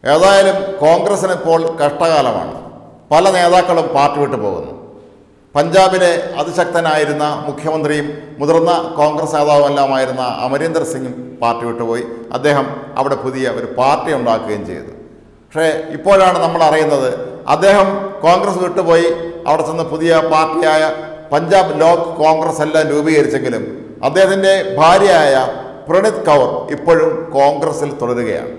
ഏതായാലും കോൺഗ്രസിന് ഇപ്പോൾ കഷ്ടകാലമാണ് പല നേതാക്കളും പാർട്ടി വിട്ടു പോകുന്നു പഞ്ചാബിലെ അതിശക്തനായിരുന്ന മുഖ്യമന്ത്രിയും മുതിർന്ന കോൺഗ്രസ് നേതാവുമെല്ലാമായിരുന്ന അമരീന്ദർ സിംഗും പാർട്ടി വിട്ടുപോയി അദ്ദേഹം അവിടെ പുതിയ ഒരു പാർട്ടി ഉണ്ടാക്കുകയും ചെയ്തു പക്ഷേ ഇപ്പോഴാണ് നമ്മൾ അറിയുന്നത് അദ്ദേഹം കോൺഗ്രസ് വിട്ടുപോയി അവിടെ ചെന്ന് പുതിയ പാർട്ടിയായ പഞ്ചാബ് ലോക് കോൺഗ്രസ് എല്ലാം രൂപീകരിച്ചെങ്കിലും അദ്ദേഹത്തിൻ്റെ ഭാര്യയായ പ്രണീത് കൗർ ഇപ്പോഴും കോൺഗ്രസിൽ തുടരുകയാണ്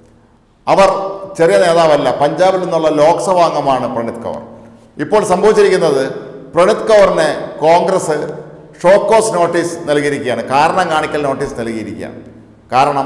അവർ ചെറിയ നേതാവല്ല പഞ്ചാബിൽ നിന്നുള്ള ലോക്സഭാ അംഗമാണ് പ്രണീത് കൗർ ഇപ്പോൾ സംഭവിച്ചിരിക്കുന്നത് പ്രണീത് കൗറിന് കോൺഗ്രസ് ഷോക്കോസ് നോട്ടീസ് നൽകിയിരിക്കുകയാണ് കാരണം കാണിക്കൽ നോട്ടീസ് നൽകിയിരിക്കുകയാണ് കാരണം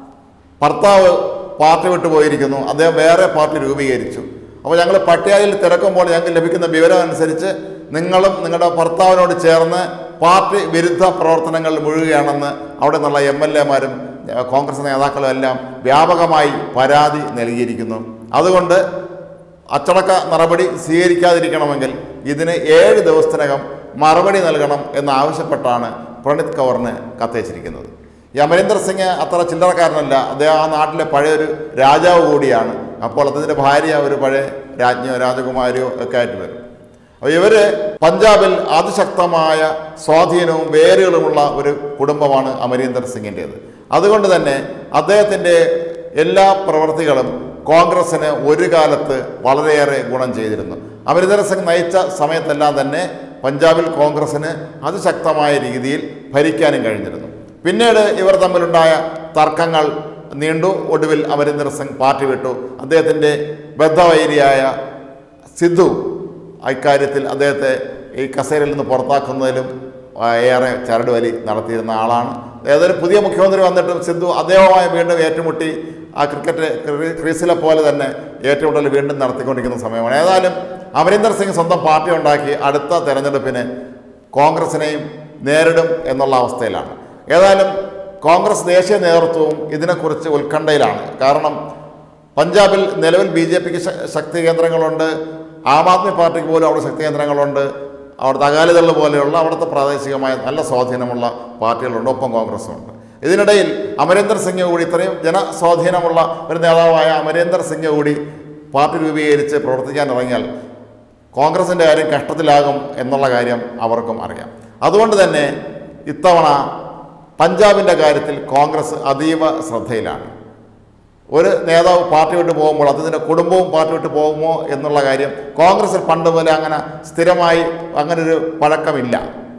ഭർത്താവ് പാർട്ടി വിട്ടു പോയിരിക്കുന്നു അദ്ദേഹം വേറെ പാർട്ടി രൂപീകരിച്ചു അപ്പോൾ ഞങ്ങൾ പട്ടികയിൽ തിരക്കുമ്പോൾ ഞങ്ങൾക്ക് ലഭിക്കുന്ന വിവരം അനുസരിച്ച് നിങ്ങളും നിങ്ങളുടെ ഭർത്താവിനോട് ചേർന്ന് പാർട്ടി വിരുദ്ധ പ്രവർത്തനങ്ങളിൽ മുഴുകുകയാണെന്ന് അവിടെ നിന്നുള്ള എം എൽ എമാരും കോൺഗ്രസ് നേതാക്കളും എല്ലാം വ്യാപകമായി പരാതി നൽകിയിരിക്കുന്നു അതുകൊണ്ട് അച്ചടക്ക നടപടി സ്വീകരിക്കാതിരിക്കണമെങ്കിൽ ഇതിന് ഏഴ് ദിവസത്തിനകം മറുപടി നൽകണം എന്നാവശ്യപ്പെട്ടാണ് പ്രണീത് കൗറിന് കത്തയച്ചിരിക്കുന്നത് ഈ അമരീന്ദർ സിംഗ് അത്ര ചില്ലറക്കാരനല്ല അദ്ദേഹം ആ നാട്ടിലെ പഴയൊരു രാജാവ് കൂടിയാണ് അപ്പോൾ അദ്ദേഹത്തിൻ്റെ ഭാര്യ ഒരു പഴയ രാജ്ഞിയോ രാജകുമാരിയോ ഒക്കെ ആയിട്ട് വരും അപ്പോൾ ഇവർ പഞ്ചാബിൽ അതിശക്തമായ സ്വാധീനവും വേരുകളുമുള്ള ഒരു കുടുംബമാണ് അമരീന്ദർ സിംഗിൻ്റേത് അതുകൊണ്ട് തന്നെ അദ്ദേഹത്തിൻ്റെ എല്ലാ പ്രവൃത്തികളും കോൺഗ്രസ്സിന് ഒരു കാലത്ത് വളരെയേറെ ഗുണം ചെയ്തിരുന്നു അമരീന്ദർ സിംഗ് നയിച്ച സമയത്തെല്ലാം തന്നെ പഞ്ചാബിൽ കോൺഗ്രസ്സിന് അതിശക്തമായ രീതിയിൽ ഭരിക്കാനും കഴിഞ്ഞിരുന്നു പിന്നീട് ഇവർ തമ്മിലുണ്ടായ തർക്കങ്ങൾ നീണ്ടു ഒടുവിൽ അമരീന്ദർ സിംഗ് പാർട്ടി വിട്ടു അദ്ദേഹത്തിൻ്റെ ബദ്ധവൈരിയായ സിദ്ധു ഇക്കാര്യത്തിൽ അദ്ദേഹത്തെ ഈ കസേരയിൽ നിന്ന് പുറത്താക്കുന്നതിലും ആ, ഏറെ ചരടുവലി നടത്തിയിരുന്ന ആളാണ് ഏതൊരു പുതിയ മുഖ്യമന്ത്രി വന്നിട്ടും സിദ്ധു അദ്ദേഹവുമായി വീണ്ടും ഏറ്റുമുട്ടി ആ ക്രിക്കറ്റ് ക്രീ- ക്രീസിലെ പോലെ തന്നെ ഏറ്റുമുട്ടൽ വീണ്ടും നടത്തിക്കൊണ്ടിരിക്കുന്ന സമയമാണ് ഏതായാലും അമരീന്ദർ സിംഗ് സ്വന്തം പാർട്ടി ഉണ്ടാക്കി അടുത്ത തെരഞ്ഞെടുപ്പിന് കോൺഗ്രസിനെയും നേരിടും എന്നുള്ള അവസ്ഥയിലാണ് ഏതായാലും കോൺഗ്രസ് ദേശീയ നേതൃത്വവും ഇതിനെക്കുറിച്ച് ഉത്കണ്ഠയിലാണ് കാരണം പഞ്ചാബിൽ നിലവിൽ ബി ജെ പിക്ക് ശക്തി കേന്ദ്രങ്ങളുണ്ട് ആം ആദ്മി പാർട്ടിക്ക് പോലും അവിടെ ശക്തി കേന്ദ്രങ്ങളുണ്ട് അവിടുത്തെ അകാലിദൾ പോലെയുള്ള അവിടുത്തെ പ്രാദേശികമായ നല്ല സ്വാധീനമുള്ള പാർട്ടികളുണ്ട് ഒപ്പം കോൺഗ്രസും ഉണ്ട് ഇതിനിടയിൽ അമരീന്ദർ സിംഗ് കൂടി ഇത്രയും ജനസ്വാധീനമുള്ള ഒരു നേതാവായ അമരീന്ദർ സിംഗ് കൂടി പാർട്ടി രൂപീകരിച്ച് പ്രവർത്തിക്കാൻ ഇറങ്ങിയാൽ കോൺഗ്രസിൻ്റെ കാര്യം കഷ്ടത്തിലാകും എന്നുള്ള കാര്യം അവർക്കും അറിയാം അതുകൊണ്ട് തന്നെ ഇത്തവണ പഞ്ചാബിൻ്റെ കാര്യത്തിൽ കോൺഗ്രസ് അതീവ ശ്രദ്ധയിലാണ് ഒരു നേതാവ് പാർട്ടി വിട്ട് പോകുമ്പോൾ അദ്ദേഹത്തിൻ്റെ കുടുംബവും പാർട്ടി വിട്ട് പോകുമോ എന്നുള്ള കാര്യം കോൺഗ്രസിൽ പണ്ട് മുതലേ അങ്ങനെ സ്ഥിരമായി അങ്ങനൊരു പഴക്കമില്ല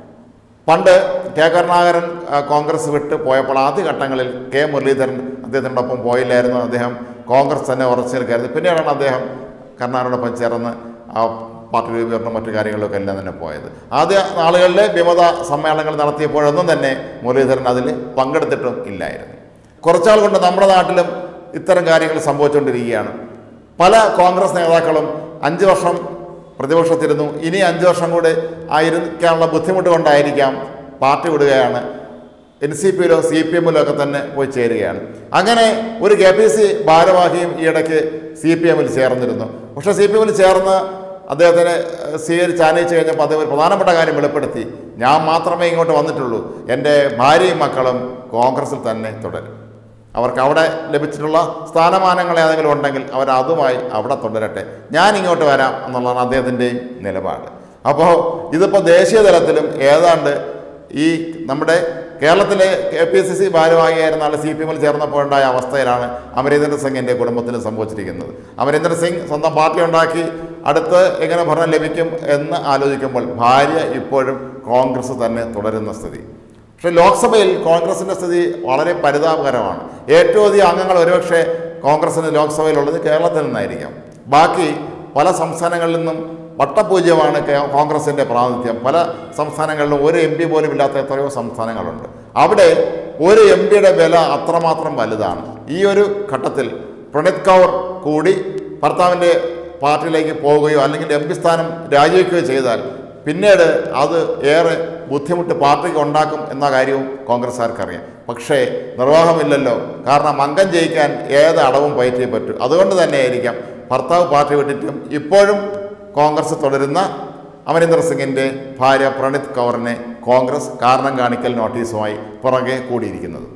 പണ്ട് കെ കരുണാകരൻ ആ, കോൺഗ്രസ് വിട്ട് പോയപ്പോൾ ആദ്യഘട്ടങ്ങളിൽ കെ മുരളീധരൻ അദ്ദേഹത്തിനോടൊപ്പം പോയില്ലായിരുന്നു അദ്ദേഹം കോൺഗ്രസ് തന്നെ ഉറച്ചു നിൽക്കായിരുന്നു പിന്നീടാണ് അദ്ദേഹം കരുണാകരനോടൊപ്പം ചേർന്ന് ആ പാർട്ടി രൂപീകരണം മറ്റു കാര്യങ്ങളിലൊക്കെ എല്ലാം തന്നെ പോയത് ആദ്യ നാളുകളിൽ വിമത സമ്മേളനങ്ങൾ നടത്തിയപ്പോഴൊന്നും തന്നെ മുരളീധരൻ അതിൽ പങ്കെടുത്തിട്ടും ഇല്ലായിരുന്നു കുറച്ചാൾ കൊണ്ട് നമ്മുടെ നാട്ടിലും ഇത്തരം കാര്യങ്ങൾ സംഭവിച്ചുകൊണ്ടിരിക്കുകയാണ് പല കോൺഗ്രസ് നേതാക്കളും അഞ്ച് വർഷം പ്രതിപക്ഷത്തിരുന്നു ഇനി അഞ്ച് വർഷം കൂടെ ആയിരിക്കാനുള്ള ബുദ്ധിമുട്ട് കൊണ്ടായിരിക്കാം പാർട്ടി വിടുകയാണ് എൻ സി പിയിലോ സി പി എമ്മിലോ ഒക്കെ തന്നെ പോയി ചേരുകയാണ് അങ്ങനെ ഒരു കെ പി സി ഭാരവാഹിയും ഈയിടയ്ക്ക് സി പി എമ്മിൽ ചേർന്നിരുന്നു പക്ഷേ സി പി എമ്മിൽ ചേർന്ന് അദ്ദേഹത്തിന് ഏഹ്, സ്വീകരിച്ച് ആനയിച്ച് കഴിഞ്ഞപ്പോൾ അദ്ദേഹം ഒരു പ്രധാനപ്പെട്ട കാര്യം വെളിപ്പെടുത്തി ഞാൻ മാത്രമേ ഇങ്ങോട്ട് വന്നിട്ടുള്ളൂ എൻ്റെ ഭാര്യയും മക്കളും കോൺഗ്രസിൽ തന്നെ തുടരും അവർക്ക് അവിടെ ലഭിച്ചിട്ടുള്ള സ്ഥാനമാനങ്ങൾ ഏതെങ്കിലും ഉണ്ടെങ്കിൽ അവർ അതുമായി അവിടെ തുടരട്ടെ ഞാൻ ഇങ്ങോട്ട് വരാം എന്നുള്ളതാണ് അദ്ദേഹത്തിൻ്റെയും നിലപാട് അപ്പോൾ ഇതിപ്പോൾ ദേശീയ തലത്തിലും ഏതാണ്ട് ഈ നമ്മുടെ കേരളത്തിലെ കെ പി സി സി ഭാരവാഹിയായിരുന്ന ആൾ സി പി എമ്മിൽ ചേർന്നപ്പോൾ ഉണ്ടായ അവസ്ഥയിലാണ് അമരീന്ദർ സിംഗിൻ്റെ കുടുംബത്തിന് സംഭവിച്ചിരിക്കുന്നത് അമരീന്ദർ സിംഗ് സ്വന്തം പാർട്ടി ഉണ്ടാക്കി അടുത്ത് എങ്ങനെ ഭരണം ലഭിക്കും എന്ന് ആലോചിക്കുമ്പോൾ ഭാര്യ ഇപ്പോഴും കോൺഗ്രസ് തന്നെ തുടരുന്ന സ്ഥിതി പക്ഷേ ലോക്സഭയിൽ കോൺഗ്രസിൻ്റെ സ്ഥിതി വളരെ പരിതാപകരമാണ് ഏറ്റവും അധികം അംഗങ്ങൾ ഒരുപക്ഷെ കോൺഗ്രസിന് ലോക്സഭയിലുള്ളത് കേരളത്തിൽ നിന്നായിരിക്കാം ബാക്കി പല സംസ്ഥാനങ്ങളിൽ നിന്നും വട്ടപൂജ്യമാണ് കേ- കോൺഗ്രസിൻ്റെ പ്രാതിനിധ്യം പല സംസ്ഥാനങ്ങളിലും ഒരു എം പി പോലും ഇല്ലാത്ത എത്രയോ സംസ്ഥാനങ്ങളുണ്ട് അവിടെ ഒരു എം പിയുടെ വില അത്രമാത്രം വലുതാണ് ഈ ഒരു ഘട്ടത്തിൽ പ്രണീത് കൗർ കൂടി ഭർത്താവിൻ്റെ പാർട്ടിയിലേക്ക് പോവുകയോ അല്ലെങ്കിൽ എം പി സ്ഥാനം രാജിവെക്കുകയോ ചെയ്താൽ പിന്നീട് അത് ഏറെ ബുദ്ധിമുട്ട് പാർട്ടിക്ക് ഉണ്ടാക്കും എന്ന കാര്യവും കോൺഗ്രസ്സുകാർക്ക് അറിയാം പക്ഷേ നിർവാഹമില്ലല്ലോ കാരണം അംഗം ജയിക്കാൻ ഏത് അടവും പയറ്റിയേ പറ്റൂ അതുകൊണ്ട് തന്നെയായിരിക്കാം ഭർത്താവ് പാർട്ടി വിട്ടിട്ടും ഇപ്പോഴും കോൺഗ്രസ് തുടരുന്ന അമരീന്ദർ സിംഗിൻ്റെ ഭാര്യ പ്രണീത് കൗറിനെ കോൺഗ്രസ് കാരണം കാണിക്കൽ നോട്ടീസുമായി പുറകെ കൂടിയിരിക്കുന്നത്